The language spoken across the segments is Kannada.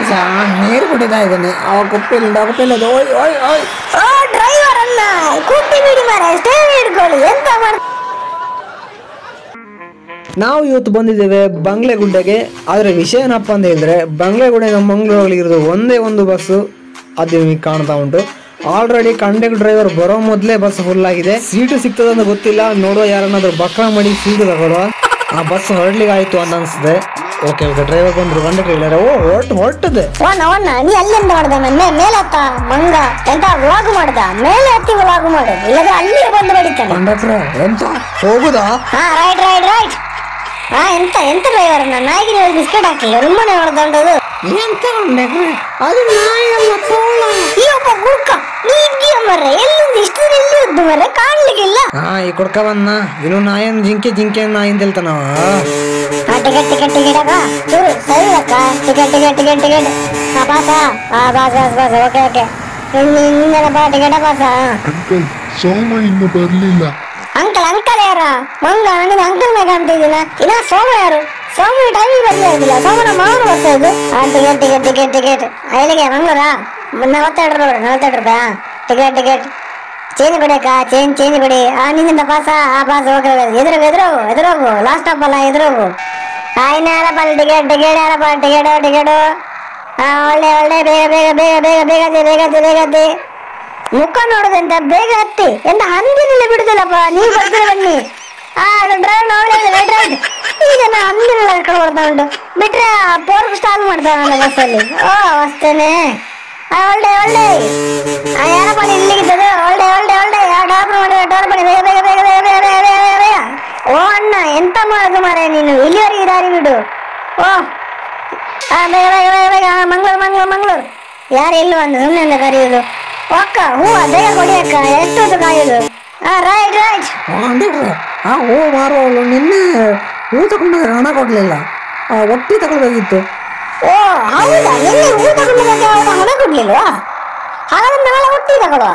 ನಿಮಿಷ ನೀರು ಕುಡಿತಾ ಇದ್ದೇನೆ ಅವ ಕುಪ್ಪಿಲ್ಲ ಕುಪ್ಪಿಲ್ಲ ಓಯ್ ಓಯ್ ಓಯ್ ಓ ಡ್ರೈವರ್ ಅನ್ನ ಕುಟ್ಟಿ ಬಿಡಿ ಮಾರೆ ಸ್ಟೇವ್ ಹಿಡ್ಕೊಳ್ಳಿ ಎಂತ ಮಾಡ ನಾವು ಇವತ್ತು ಬಂದಿದ್ದೇವೆ ಬಂಗ್ಲೆಗುಡ್ಡೆಗೆ ಆದರೆ ವಿಷಯ ಏನಪ್ಪ ಅಂತ ಹೇಳಿದ್ರೆ ಬಂಗ್ಲೆಗುಡ್ಡೆಗೆ ಮಂಗಳೂರಿಗೆ ಇರೋದು ಒಂದೇ ಒಂದು ಬಸ್ಸು ಅದು ನಿಮಗೆ ಕಾಣ್ತಾ ಉಂಟು ಆಲ್ರೆಡಿ ಕಂಡಕ್ಟರ್ ಡ್ರೈವರ್ ಬರೋ ಮೊದಲೇ ಬಸ್ ಫುಲ್ ಆಗಿದೆ ಸೀಟು ಸಿಗ್ತದೆ ಅಂತ ಗೊತ್ತಿಲ್ಲ ನೋಡುವ ಯಾರನ್ನಾದ್ರೂ ಬಕ್ರ ಮಾಡಿ ಸೀಟು ತಗೊಳ್ಳುವ ಆ ಬಸ್ ಹೊರಡ್ಲಿಕ್ಕೆ ಆಯ್ತು ಅಂತ ಅನ್ಸುತ್ತೆ ಓಕೆ ಓಕೆ ಡ್ರೈವರ್ ಬಂದ್ರು ಕಂಡಕ್ಟರ್ ಹೇಳಿದ್ರೆ ಓ ಹೊರಟು ಹೊರಟದೆ ಒಣ್ಣ ಒಣ್ಣ ನೀ ಅಲ್ಲಿಂದ ಮಾಡ್ದ ಮೇ ಮೇಲೆ ಹತ್ತ ಮಂಗ ಎಂತ ವ್ಲಾಗ್ ಮಾಡ್ದ ಮೇಲೆ ಹತ್ತಿ ವ್ಲಾಗ್ ಮಾಡು ಇಲ್ಲದ್ರೆ ಅಲ್ಲಿಗೆ ಬಂದು ಬಡಿತಾನೆ ಕಂಡಕ್ಟರ್ ಎಂತ ಹೋಗುದಾ ಹಾ ರೈಟ್ ರೈಟ್ ರೈಟ್ ಹಾ ಎಂತ ಎಂತ ಡ್ರೈವರ್ ಅನ್ನ ನಾಯಿಗೆ ನೀವು ಬಿಸ್ಕೆಟ್ ಹಾಕಿಲ್ಲ ನಿಮ್ಮನೆ ಹೊಡೆದೊಂಡದು ಎಂತ ಕಂಡಕ್ಟರ್ ಅದು ನಾಯಲ್ಲ ತೋಳ ಈ ಒಬ್ಬ ಗುಡ್ಕ ನೀ ಇದ್ದೀಯ ಮರ್ರೆ ಎಲ್ಲಿಂದ ಇಷ್ಟು ದಿನ ಎಲ್ಲಿ ಇದ್ದು ಮರ್ರೆ ಕಾಣ್ಲಿಕ್ಕಿಲ್ಲ ಹಾ ಈ ಕೊಡ್ಕ ಬಂದ ಇನ್ನು ನಾಯನ್ ಜಿಂಕೆ ಜಿಂಕೆ ನಾಯಿ ಅಂತ ಹೇಳ್ತಾನವ ಆ ಟಿಕೆಟ್ ಟಿಕೆಟ್ ಟಿಕೆಟ್ ಅಕ್ಕ ಚೂರು ಸರಿ ಅಕ್ಕ ಟಿಕೆಟ್ ಟಿಕೆಟ್ ಟಿಕೆಟ್ ಟಿಕೆಟ್ ಹಾ ಪಾಸ ಹಾ boss boss boss okay okay ಹಿಂಗೇನಪ್ಪ ಟಿಕೆಟ್ ಪಾಸ ಅಂಕಲ್ ಸೋಮ ಇನ್ನು ಬರ್ಲಿಲ್ಲ ಅಂಕಲ್ ಅಂಕಲ್ ಯಾರ ಮಂಗ ನಿನ್ನ ಅಂಕಲ್ ಮೇಲೆ ಕಾಣ್ತಿದ್ದೀನ ಇನ್ನ ಸೋಮ ಯಾರು ಸೋಮ ಟೈಮಿಗೆ ಬರ್ತಾ ಇದ್ದಿಲ್ಲ ಸೋಮನ ಮಾವನ ಬರ್ತಾ ಇದ್ದು ಆ ಟಿಕೆಟ್ ಟಿಕೆಟ್ ಟಿಕೆಟ್ ಟಿಕೆಟ್ ಎಲ್ಲಿಗೆ ಮಂಗಳೂರ ನಲವತ್ತೆರಡು ರೂಪಾಯಿ ನಲವತ್ತೆರಡು ರೂಪಾಯಿ ಟಿಕೆಟ್ ಟಿಕೆಟ್ ಚೇಂಜ್ ಕೊಡಿ ಅಕ್ಕ ಚೇಂಜ್ ಚೇಂಜ್ ಕೊಡಿ ಆ ನಿನ್ನಿಂದ ಪಾಸ ಆ ಪಾಸ್ ಓಕೆ ಎದುರೋಗು ಎದುರೋಗು ಎದುರೋಗು ಲಾಸ್ಟ್ ಅಪ್ ಅಲ್ಲ ಎದುರೋಗು ಆ ಇನ್ನ ಯಾರಪ್ಪ ಅಲ್ಲಿ ಟಿಕೆಟ್ ಟಿಕೆಟ್ ಯಾರಪ್ಪ ಟಿಕೆಟ್ ಟಿಕೆಟ್ ಹಾ ಒಳ್ಳೆ ಒಳ್ಳೆ ಬೇಗ ಬೇಗ ಬೇಗ ಬೇಗ ಬೇಗ ಹತ್ತಿ, ಬೇಗ ಹತ್ತಿ, ಬೇಗ ಹತ್ತಿ. ಮುಖ ನೋಡುದಂತ ಬೇಗ ಹತ್ತಿ ಎಂತ ಹಂದಿನಿಲ್ಲ ಬಿಡುದಿಲ್ಲಪ್ಪ ನೀವು ಬರ್ತೀರ ಬನ್ನಿ ಆ ಡ್ರೈವರ್ ನೋಡಿದ್ರೆ ರೈಟ್ ರೈಟ್ ಈಗ ನಾ ಹಂದಿನೆಲ್ಲ ಕರ್ಕೊಂಡು ಬರ್ತಾ ಉಂಟು ಬಿಟ್ರೆ ಪೋರ್ಕ್ ಸ್ಟಾಲ್ ಮಾಡ್ತಾನಲ್ಲ ಬಸ್ಸಲ್ಲಿ ಓ ಅಷ್ಟೇನೆ ಆ ಒಳ್ಳೆ ಒಳ್ಳೆ ಆ ಯಾರಪ್ಪ ಅಲ್ಲಿ ಇಲ್ಲಿಗಿದ್ದದು ಒಳ್ಳೆ ಒಳ್ಳೆ ಒಳ್ಳೆ ಆ ಡಾಕ್ಟರ್ ಮಾಡಿ ಡಾಕ್ಟರ್ ಮಾಡಿ ಬೇಗ ಬೇಗ ಬೇಗ ಬೇಗ ಬೇಗ ಬೇಗ ಬೇಗ ಬೇಗ ಬೇಗ ಓ ಅಣ್ಣ ಎಂತ ಮಾಡೋದು ಮಾರೆ ನೀನು ಇಲ್ಲಿವರೆಗೆ ದಾರಿ ಬಿಡು ಓ ಆ ಬೇಗ ಬೇಗ ಬೇಗ ಬೇಗ ಆ, ಮಂಗಳೂರು ಮಂಗಳೂರು ಮಂಗಳೂರು ಯಾರು ಎಲ್ಲಿ ಬಂದು ಸುಮ್ಮನೆ ಕರೆಯೋದು ಒಕ್ಕ ಹೂವ ಬೇಗ ಕೊಡಿ ಅಕ್ಕ ಎಷ್ಟೊತ್ತು ಕಾಯೋದು ಹಾ ರೈಟ್ ರೈಟ್ ಕಂಡಕ್ಟರ್ ಆ ಹೂ ಮಾರುವವಳು ನಿನ್ನೆ ಹೂ ತಗೊಂಡು ಹಣ ಕೊಡ್ಲಿಲ್ಲ ಆ, ಒಟ್ಟಿ ತಗೊಳ್ಬೇಕಿತ್ತು ಓ ಹೌದಾ ನಿನ್ನೆ ಹೂ ತಗೊಂಡಿದ್ದಕ್ಕೆ ಅವರ ಹಣ ಕೊಡ್ಲಿಲ್ವಾ ಹಾಗಾದ್ರೆ ನಾಳೆ ಹುಟ್ಟಿ ತಗೊಳ್ಳುವ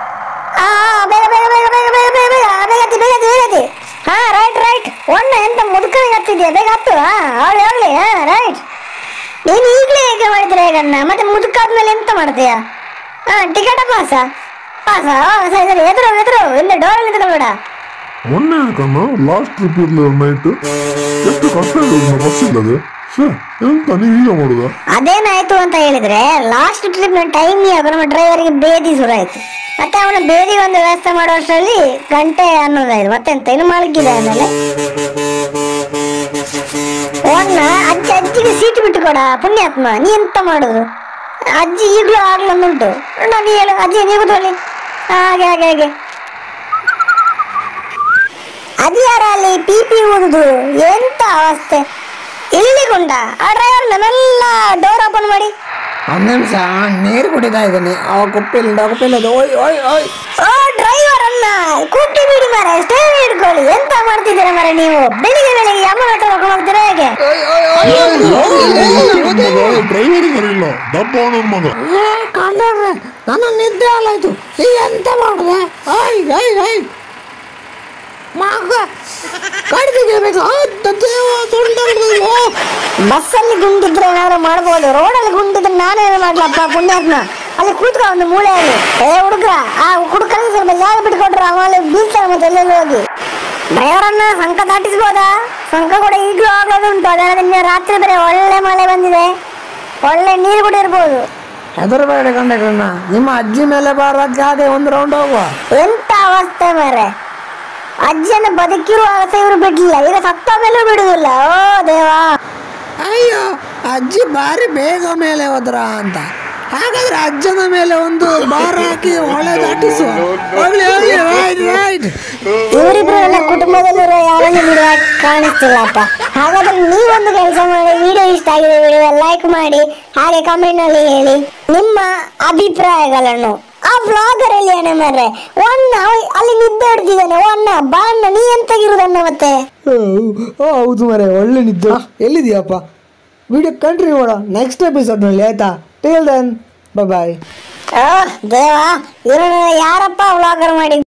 ಆ ಬೇಗ ಬೇಗ ಬೇಗ ಬೇಗ ಬೇಗ ಬೇಗ ಬೇಗ ಆ, ಬೇಗ ಹತ್ತಿ ಬೇಗ ಹತ್ತಿ ಬೇಗ ಹತ್ತಿ ಹಾ ರೈಟ್ ರೈಟ್ ಒಣ್ಣ ಎಂತ ಮುದುಕನಿಗೆ ಹತ್ತಿದ್ಯಾ ಬೇಗ ಹತ್ತು ಹಾ ಅವಳಿ ಅವಳಿ ಹಾ ರೈಟ್ ನೀನು ಈಗಲೇ ಹೇಗೆ ಮಾಡಿದ್ರೆ ಹೇಗಣ್ಣ ಮತ್ತೆ ಮುದುಕಾದ್ಮೇಲೆ ಎಂತ ಮಾಡ್ತೀಯಾ ಹಾ ಟಿಕೆಟ ಪಾಸ ಪಾಸ ಸರಿ ಸರಿ ಎದುರು ಎದುರು ಇಲ್ಲ ಡೋರಲ್ಲಿ ನಿಂತ್ಕೊಳ್ಬೇಡ ಮೊನ್ನೆ ಕಣ್ಣ ಲಾಸ್ಟ್ ಟ್ರಿಪ್ ಇರ್ಲಿಲ್ಲ ನೈಟ್ ಎಷ್ಟು ಕಷ್ಟ ಇದೆ ಬಸ್ ಇಲ್ಲದೆ ಶ್ಯೇ ಎಂತ ನೀವು ಈಗ ಮಾಡುದ ಅದೇನಾಯ್ತು ಅಂತ ಹೇಳಿದ್ರೆ ಲಾಸ್ಟ್ ಟ್ರಿಪ್ ಟೈಮ್ ಆಗ ನಮ್ಮ ಡ್ರೈವರ್ಗೆ ಬೇದಿ ಶುರುವಾಯ್ತು ಮತ್ತೆ ಅವನ ಬೇದಿಗೆ ಒಂದು ವ್ಯವಸ್ಥೆ ಮಾಡುವಷ್ಟರಲ್ಲಿ ಗಂಟೆ ಅನ್ನೋದಾಯ್ತು ಮತ್ತೆಂತ ಇನ್ನು ಮಲಗಿದೆ ಆಮೇಲೆ ಅವನ್ನ ಅಜ್ಜಿ ಅಜ್ಜಿಗೆ ಸೀಟ್ ಬಿಟ್ಟು ಕೊಡ ಪುಣ್ಯಾತ್ಮ ನೀ ಎಂತ ಮಾಡುದು ಅಜ್ಜಿ ಈಗಲೂ ಆಗ್ಲೊಂದುಂಟು ನಾನು ಹೇಳು ಅಜ್ಜಿ ನೀವು ಕೂತ್ಕೊಳ್ಳಿ ಹಾಗೆ ಹಾಗೆ ಹಾಗೆ ಅದು ಯಾರ ಅಲ್ಲಿ ಪಿ ಪಿ ಊದುದು ಎಂತ ಅವಸ್ಥೆ ಇಲ್ಲಿಗುಂಡ ಆ ಡ್ರೈವರ್ ನನ್ನೆಲ್ಲ ಡೋರ್ ಓಪನ್ ಮಾಡಿ ಒಂದು ನಿಮಿಷ ನೀರು ಕುಡಿತಾ ಇದ್ದೇನೆ ಅವ ಕುಪ್ಪಿಲ್ಲ ಕುಪ್ಪಿಲ್ಲ ಓಯ್ ಓಯ್ ಓಯ್ ಓ ಡ್ರೈವರ್ ಅನ್ನ ಕೂಟಿ ಬಿಡಿ ಮಾರೆ ಸ್ಟೇವ್ ಹಿಡ್ಕೊಳ್ಳಿ ಎಂತ ಮಾಡ್ತಿದ್ದೀರಾ ಮಾರೆ ನೀವು ಬೆಳಿಗ್ಗೆ ಬೆಳಿಗ್ಗೆ ಯಮ್ಮ ಹತ್ರ ಕರ್ಕೊಂಡು ಹೋಗ್ತೀರಾ ಹೇಗೆ ಡ್ರೈವರ್ ಬರಿಲ್ಲ ಡಬ್ಬ ಅವನ ಮಗ ಕಂಡಕ್ಟ್ರೆ ನನ್ನ ನಿದ್ದೆ ಹಾಳಾಯ್ತು ಈಗ ಎಂತ ಮಾಡಿದೆ ಐ ಐ ಐ ಮಗ ಕಡಿದಿದ್ದೇಬೇಕು ದೇವ ತುಂಡು ಬಸ್ಸಲ್ಲಿ ಗುಂಡಿದ್ರೆ ಏನಾದ್ರು ಮಾಡ್ಬೋದು ರೋಡಲ್ಲಿ ಗುಂಡಿದ್ರೆ ನಾನೇನು ಮಾಡ್ಲಪ್ಪ ಪುಣ್ಯಾತ್ಮ ಅಲ್ಲಿ ಕೂತ್ಕೊ ಒಂದು ಮೂಲೆಯಲ್ಲಿ ಏ ಹುಡುಗ್ರ ಆ ಹುಡುಗನಿಗೆ ಸ್ವಲ್ಪ ಜಾಗ ಬಿಟ್ಕೊಟ್ರೆ ಅವಲ್ಲಿ ಬೀಳ್ತಾರೆ ಮತ್ತೆ ಎಲ್ಲೆಲ್ಲಿ ಹೋಗಿ ಡ್ರೈವರನ್ನ ಸಂಕ ದಾಟಿಸ್ಬೋದಾ ಸಂಕ ಕೂಡ ಈಗಲೂ ಆಗೋದುಂಟು ಅದರ ನಿನ್ನೆ ರಾತ್ರಿ ಬೇರೆ ಒಳ್ಳೆ ಮಳೆ ಬಂದಿದೆ ಒಳ್ಳೆ ನೀರು ಕೂಡ ಇರ್ಬೋದು ಹೆದರಬೇಡ ಕಂಡಕ್ಟ್ರನ್ನ ನಿಮ್ಮ ಅಜ್ಜಿ ಮೇಲೆ ಬಾರ ಗಾದೆ ಒಂದು ರೌಂಡ್ ಹೋಗುವ ಎಂತ ಅವಸ್ಥೆ ಮಾರೆ ಅಜ್ಜನ ಬದುಕಿರುವ ಅವಸ್ಥೆ ಇವರು ಬಿಡ್ಲಿಲ್ಲ ಈಗ ಸತ್ತ ಮೇಲೂ ಬಿಡುದಿಲ್ಲ ಓ ದೇವಾ ಅಯ್ಯೋ ಅಜ್ಜಿ ಬಾರಿ ಬೇಗ ಮೇಲೆ ಹೋದ್ರ ಅಂತ ಹಾಗಾದ್ರೆ ಅಜ್ಜನ ಮೇಲೆ ಒಂದು ಬಾರ್ ಹಾಕಿ ಹೊಳೆ ದಾಟಿಸುವ ಹೋಗ್ಲಿ ಹೋಗ್ಲಿ ರೈಟ್ ರೈಟ್ ಇವರಿಬ್ರು ನನ್ನ ಕುಟುಂಬದಲ್ಲಿರೋ ಯಾರನ್ನು ಬಿಡುವ ಕಾಣಿಸ್ತಿಲ್ಲಪ್ಪ ಹಾಗಾದ್ರೆ ನೀವೊಂದು ಕೆಲಸ ಮಾಡಿ ವಿಡಿಯೋ ಇಷ್ಟ ಆಗಿದೆ ವಿಡಿಯೋ ಲೈಕ್ ಮಾಡಿ ಹಾಗೆ ಕಮೆಂಟ್ ನಲ್ಲಿ ಹೇಳಿ ನಿಮ್ಮ ಅಭಿಪ್ರಾಯಗಳನ್ನು ಆ ವ್ಲಾಗರ್ ಅಲ್ಲಿ ಅಣ್ಣ ಮಾರ್ರೆ ಒನ್ನ ಅವ- ಅಲ್ಲಿ ನಿದ್ದೆ ಹಿಡ್ದಿದ್ದಾನೆ ಒನ್ನ ಬಾ ಅಣ್ಣ ನೀ ಎಂತಾಗಿರುದಣ್ಣ ಮತ್ತೆ ಓ ಹೌದು ಮರೆ ಒಳ್ಳೆ ನಿದ್ದೆ ಎಲ್ಲಿದೆಯಪ್ಪ ವಿಡಿಯೋ ಕಂಟಿನ್ಯೂ ಮಾಡೋ ನೆಕ್ಸ್ಟ್ ಎಪಿಸೋಡ್ನಲ್ಲಿ ಆಯ್ತಾ ಟಿಲ್ ದೆನ್ ಬಾಯ್ ಓ ದೇವಾ ಇವ್ರನ್ನ ಯಾರಪ್ಪ ವ್ಲಾಗರ್ ಮಾಡಿ